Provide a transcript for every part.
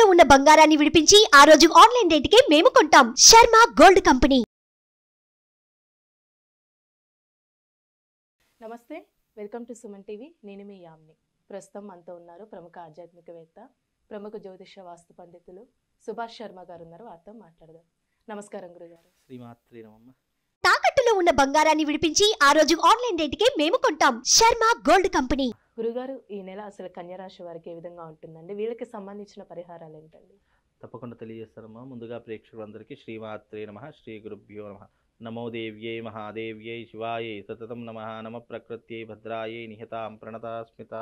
తాకట్టులో ఉన్న బంగారాన్ని విడిపించి ఆ రోజు ఆన్లైన్ రేటుకే మేము కొంటాం శర్మ గోల్డ్ కంపెనీ నమస్తే వెల్కమ్ టు సుమన్ టీవీ నేను మీ యామ్ని ప్రస్తుతం మనతో ఉన్నారు ప్రముఖ ఆధ్యాత్మికవేత్త ప్రముఖ జ్యోతిష వాస్తు పండితులు సుభాష్ శర్మ గారు ఉన్నారు వారితో మాట్లాడదాం నమస్కారం గురుగారు శ్రీమాత్రి నమమ్మ తాకట్టులో ఉన్న బంగారాన్ని విడిపించి ఆ రోజు ఆన్లైన్ రేటుకే మేము కొంటాం శర్మ గోల్డ్ కంపెనీ గురుగారు ఈ నెల అసలు కన్యరాశి వారికి ఏ విధంగా ఉంటుందండి వీళ్ళకి సంబంధించిన పరిహారాలు ఏంటండి తప్పకుండా తెలియజేస్తానమ్మా ముందుగా ప్రేక్షకులందరికీ శ్రీమాత్రే నమ శ్రీ గురుభ్యో నమ నమో దేవ్యై మహాదేవ్యై శివాయై సతతం నమ నమ ప్రకృత్యై భద్రాయై నిహతాం ప్రణతాస్మిత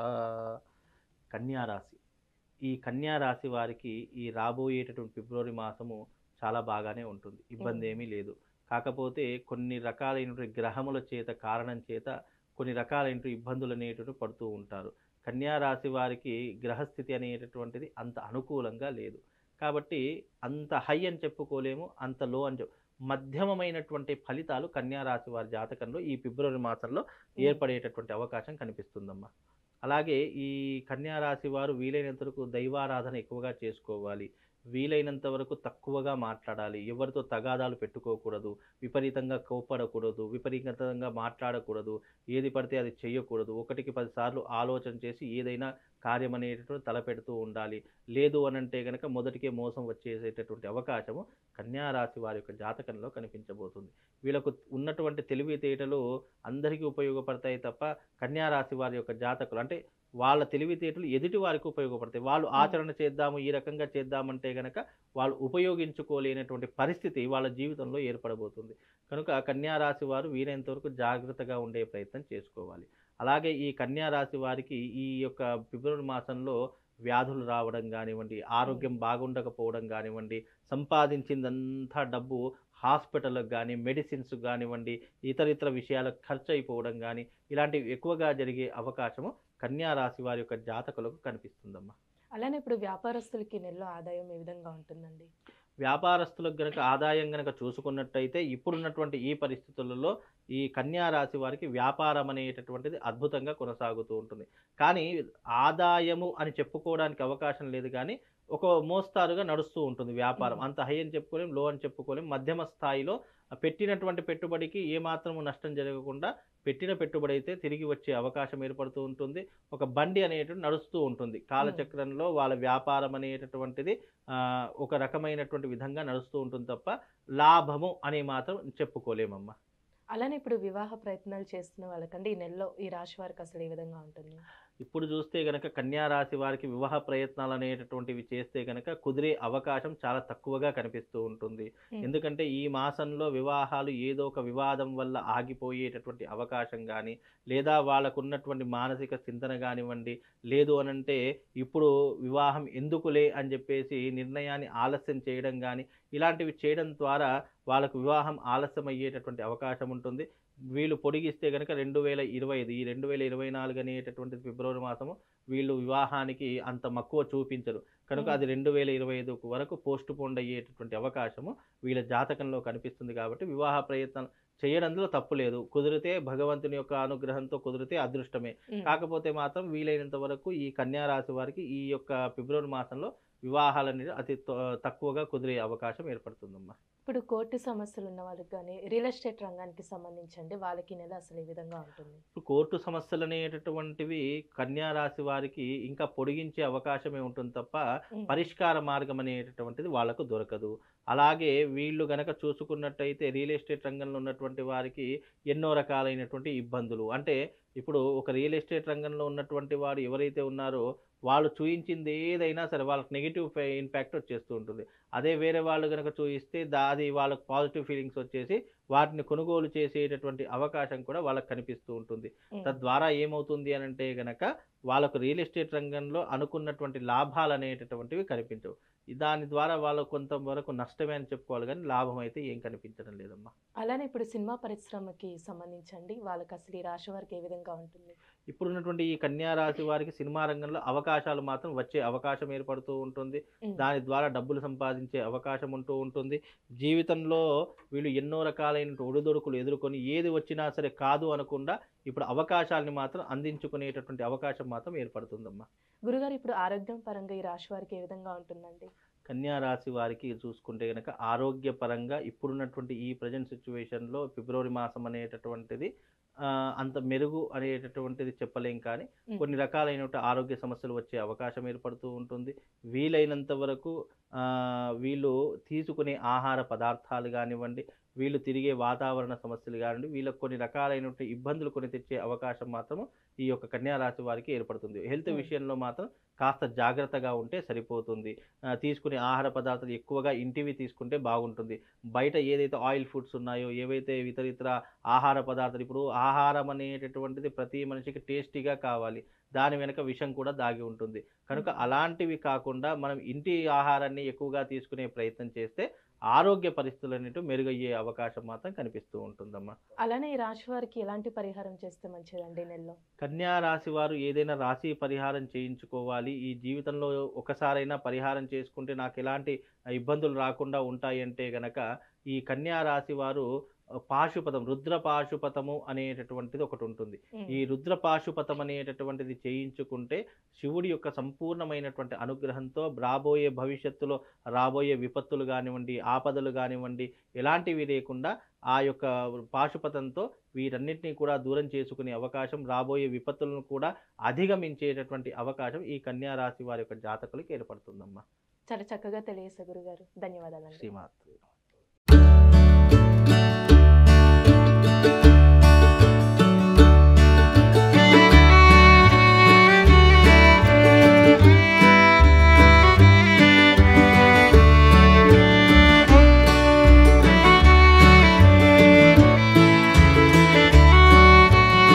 కన్యారాశి ఈ కన్యారాశి వారికి ఈ రాబోయేటటువంటి ఫిబ్రవరి మాసము చాలా బాగానే ఉంటుంది ఇబ్బంది మ్మ్. ఏమీ లేదు కాకపోతే కొన్ని రకాలైనటువంటి గ్రహముల చేత కారణం చేత కొన్ని రకాలైనటువంటి ఇబ్బందులు అనేటువంటి పడుతూ ఉంటారు కన్యా రాశి వారికి గ్రహస్థితి అనేటటువంటిది అంత అనుకూలంగా లేదు కాబట్టి అంత హై అని చెప్పుకోలేము అంత లో అని చెప్పు మధ్యమమైనటువంటి ఫలితాలు కన్యా రాశి వారి జాతకంలో ఈ ఫిబ్రవరి మాసంలో ఏర్పడేటటువంటి అవకాశం కనిపిస్తుందమ్మా అలాగే ఈ కన్యా రాశి వారు వీలైనంత వరకు దైవారాధన ఎక్కువగా చేసుకోవాలి వీలైనంత వరకు తక్కువగా మాట్లాడాలి ఎవరితో తగాదాలు పెట్టుకోకూడదు విపరీతంగా కోపడకూడదు విపరీతంగా మాట్లాడకూడదు ఏది పడితే అది చేయకూడదు ఒకటికి పదిసార్లు ఆలోచన చేసి ఏదైనా కార్యం అనేటటువంటి తలపెడుతూ ఉండాలి లేదు అనంటే కనుక మొదటికే మోసం వచ్చేసేటటువంటి అవకాశము కన్యా రాశి వారి యొక్క జాతకంలో కనిపించబోతుంది వీళ్ళకు ఉన్నటువంటి తెలివితేటలు అందరికీ ఉపయోగపడతాయి తప్ప కన్యా రాశి వారి యొక్క జాతకులు అంటే వాళ్ళ తెలివితేటలు ఎదుటి వారికి ఉపయోగపడతాయి వాళ్ళు ఆచరణ చేద్దాము ఈ రకంగా చేద్దామంటే గనక వాళ్ళు ఉపయోగించుకోలేనటువంటి పరిస్థితి వాళ్ళ జీవితంలో ఏర్పడబోతుంది కనుక కన్యా రాశి వారు వీలైనంత వరకు జాగ్రత్తగా ఉండే ప్రయత్నం చేసుకోవాలి అలాగే ఈ కన్యా రాశి వారికి ఈ యొక్క ఫిబ్రవరి మాసంలో వ్యాధులు రావడం కానివ్వండి ఆరోగ్యం బాగుండకపోవడం కానివ్వండి సంపాదించిందంతా డబ్బు హాస్పిటల్కి కానీ మెడిసిన్స్ కానివ్వండి ఇతర ఇతర విషయాలకు ఖర్చు అయిపోవడం కానీ ఇలాంటివి ఎక్కువగా జరిగే అవకాశము కన్యా రాశి వారి యొక్క జాతకులకు కనిపిస్తుందమ్మా అలానే ఇప్పుడు వ్యాపారస్తులకి ఈ నెలలో ఆదాయం ఏ విధంగా ఉంటుందండి వ్యాపారస్తులకు గనక ఆదాయం గనక చూసుకున్నట్టయితే ఇప్పుడున్నటువంటి ఈ పరిస్థితులలో ఈ కన్యా రాశి వారికి వ్యాపారం అనేటటువంటిది అద్భుతంగా కొనసాగుతూ ఉంటుంది కానీ ఆదాయము అని చెప్పుకోవడానికి అవకాశం లేదు కానీ ఒక మోస్తారుగా నడుస్తూ ఉంటుంది వ్యాపారం మ్మ్. అంత హై అని చెప్పుకోలేం లో అని చెప్పుకోలేం మధ్యమ స్థాయిలో పెట్టినటువంటి పెట్టుబడికి ఏమాత్రము నష్టం జరగకుండా పెట్టిన పెట్టుబడి అయితే తిరిగి వచ్చే అవకాశం ఏర్పడుతూ ఉంటుంది ఒక బండి అనేటువంటి నడుస్తూ ఉంటుంది కాలచక్రంలో వాళ్ళ వ్యాపారం అనేటటువంటిది ఆ, ఒక రకమైనటువంటి విధంగా నడుస్తూ ఉంటుంది తప్ప లాభము అని మాత్రం చెప్పుకోలేమమ్మా అలానే ఇప్పుడు వివాహ ప్రయత్నాలు చేస్తున్న వాళ్ళకండి ఈ నెలలో ఈ రాశి వారికి అసలు ఏ విధంగా ఉంటుంది ఇప్పుడు చూస్తే గనక కన్యా రాశి వారికి వివాహ ప్రయత్నాలు అనేటటువంటివి చేస్తే గనక కుదిరే అవకాశం చాలా తక్కువగా కనిపిస్తూ ఉంటుంది Hmm. ఎందుకంటే ఈ మాసంలో వివాహాలు ఏదో ఒక వివాదం వల్ల ఆగిపోయేటటువంటి అవకాశం కానీ లేదా వాళ్ళకు ఉన్నటువంటి మానసిక చింతన కానివ్వండి లేదు అనంటే ఇప్పుడు వివాహం ఎందుకులే అని చెప్పేసి నిర్ణయాన్ని ఆలస్యం చేయడం కానీ ఇలాంటివి చేయడం ద్వారా వాళ్ళకు వివాహం ఆలస్యం అయ్యేటటువంటి అవకాశం ఉంటుంది వీళ్ళు పొడిగిస్తే కనుక రెండు వేల ఇరవై ఐదు ఈ రెండు వేల ఇరవై నాలుగు అనేటటువంటి ఫిబ్రవరి మాసము వీళ్ళు వివాహానికి అంత మక్కువ చూపించరు కనుక మ్మ్. అది రెండు వేల ఇరవై ఐదు వరకు పోస్ట్ పోండ్ అయ్యేటటువంటి అవకాశము వీళ్ళ జాతకంలో కనిపిస్తుంది కాబట్టి వివాహ ప్రయత్నం చేయడంలో తప్పు లేదు కుదిరితే భగవంతుని యొక్క అనుగ్రహంతో కుదిరితే అదృష్టమే ఉమ్. కాకపోతే మాత్రం వీలైనంత వరకు ఈ కన్యా రాశి వారికి ఈ యొక్క ఫిబ్రవరి మాసంలో వివాహాలు అనేది అతి త- తక్కువగా కుదిరే అవకాశం ఏర్పడుతుందమ్మా ఇప్పుడు కోర్టు సమస్యలు ఉన్న వాళ్ళకి కానీ రియల్ ఎస్టేట్ రంగానికి సంబంధించండి వాళ్ళకి ఈ నెల అసలు ఏ విధంగా ఉంటుంది ఇప్పుడు కోర్టు సమస్యలు అనేటటువంటివి కన్యా రాశి వారికి ఇంకా పొడిగించే అవకాశమే ఉంటుంది తప్ప ఉమ్. పరిష్కార మార్గం అనేటటువంటిది వాళ్ళకు దొరకదు అలాగే వీళ్ళు గనక చూసుకున్నట్టయితే రియల్ ఎస్టేట్ రంగంలో ఉన్నటువంటి వారికి ఎన్నో రకాలైనటువంటి ఇబ్బందులు అంటే ఇప్పుడు ఒక రియల్ ఎస్టేట్ రంగంలో ఉన్నటువంటి వారు ఎవరైతే ఉన్నారో వాళ్ళు చూయించింది ఏదైనా సరే వాళ్ళకి నెగిటివ్ ఇంపాక్ట్ వచ్చేస్తూ ఉంటుంది అదే వేరే వాళ్ళు కనుక చూయిస్తే దా అది వాళ్ళకి పాజిటివ్ ఫీలింగ్స్ వచ్చేసి వాటిని కొనుగోలు చేసేటటువంటి అవకాశం కూడా వాళ్ళకి కనిపిస్తూ ఉంటుంది ఉమ్. తద్వారా ఏమవుతుంది అని అంటే గనక వాళ్ళకు రియల్ ఎస్టేట్ రంగంలో అనుకున్నటువంటి లాభాలు అనేటటువంటివి కనిపించవు దాని ద్వారా వాళ్ళకు కొంతవరకు నష్టమే అని చెప్పుకోవాలి కానీ లాభం అయితే ఏం కనిపించడం లేదమ్మా అలానే ఇప్పుడు సినిమా పరిశ్రమకి సంబంధించండి వాళ్ళకి అసలు ఈ రాశి వారికి ఏ విధంగా ఉంటుంది ఇప్పుడున్నటువంటి ఈ కన్యా రాశి వారికి సినిమా రంగంలో అవకాశాలు మాత్రం వచ్చే అవకాశం ఏర్పడుతూ ఉంటుంది ఉమ్. దాని ద్వారా డబ్బులు సంపాదించే అవకాశం ఉంటూ ఉంటుంది జీవితంలో వీళ్ళు ఎన్నో రకాలైన ఒడిదొడుకులు ఎదుర్కొని ఏది వచ్చినా సరే కాదు అనకుండా ఇప్పుడు అవకాశాలని మాత్రం అందించుకునేటటువంటి అవకాశం మాత్రం ఏర్పడుతుందమ్మా గురుగారు ఇప్పుడు ఆరోగ్యం పరంగా ఈ రాశి వారికి ఏ విధంగా ఉంటుందండి కన్యా రాశి వారికి చూసుకుంటే కనుక ఆరోగ్యపరంగా ఇప్పుడున్నటువంటి ఈ ప్రజెంట్ సిచ్యువేషన్లో ఫిబ్రవరి మాసం అనేటటువంటిది ఆ, అంత మెరుగు అనేటటువంటిది చెప్పలేం కానీ మ్. కొన్ని రకాలైనటువంటి ఆరోగ్య సమస్యలు వచ్చే అవకాశం ఏర్పడుతూ ఉంటుంది వీలైనంత వరకు ఆ, వీళ్ళు తీసుకునే ఆహార పదార్థాలు కానివ్వండి వీళ్ళు తిరిగే వాతావరణ సమస్యలు కానివ్వండి వీళ్ళకి కొన్ని రకాలైనటువంటి ఇబ్బందులు కొని తెచ్చే అవకాశం మాత్రం ఈ యొక్క కన్యా రాశి వారికి ఏర్పడుతుంది హెల్త్ మ్. విషయంలో మాత్రం కాస్త జాగ్రత్తగా ఉంటే సరిపోతుంది ఆ, తీసుకునే ఆహార పదార్థాలు ఎక్కువగా ఇంటివి తీసుకుంటే బాగుంటుంది బయట ఏదైతే ఆయిల్ ఫుడ్స్ ఉన్నాయో ఏవైతే ఇతర ఇతర ఆహార పదార్థాలు ఇప్పుడు ఆహారం అనేటటువంటిది ప్రతి మనిషికి టేస్టీగా కావాలి దాని వెనక విషం కూడా దాగి ఉంటుంది కనుక అలాంటివి కాకుండా మనం ఇంటి ఆహారాన్ని ఎక్కువగా తీసుకునే ప్రయత్నం చేస్తే ఆరోగ్య పరిస్థితులు అనేవి మెరుగయ్యే అవకాశం మాత్రం కనిపిస్తూ ఉంటుందమ్మా అలానే ఈ రాశి వారికి ఎలాంటి పరిహారం చేస్తే మంచిదండి ఈ నెలలో కన్యా రాశి వారు ఏదైనా రాశి పరిహారం చేయించుకోవాలి ఈ జీవితంలో ఒకసారైనా పరిహారం చేసుకుంటే నాకు ఎలాంటి ఇబ్బందులు రాకుండా ఉంటాయంటే గనక ఈ కన్యా రాశి వారు ఆ, పాశుపతం రుద్ర పాశుపతము అనేటటువంటిది ఒకటి ఉంటుంది ఉమ్. ఈ రుద్ర పాశుపతం అనేటటువంటిది చేయించుకుంటే శివుడి యొక్క సంపూర్ణమైనటువంటి అనుగ్రహంతో రాబోయే భవిష్యత్తులో రాబోయే విపత్తులు కానివ్వండి ఆపదలు కానివ్వండి ఎలాంటివి లేకుండా ఆ యొక్క పాశుపతంతో వీటన్నిటిని కూడా దూరం చేసుకునే అవకాశం రాబోయే విపత్తులను కూడా అధిగమించేటటువంటి అవకాశం ఈ కన్యా రాశి వారి యొక్క జాతకులకి ఏర్పడుతుందమ్మా చాలా చక్కగా తెలియజేశారు గురుగారు ధన్యవాదాలండి శ్రీమాత్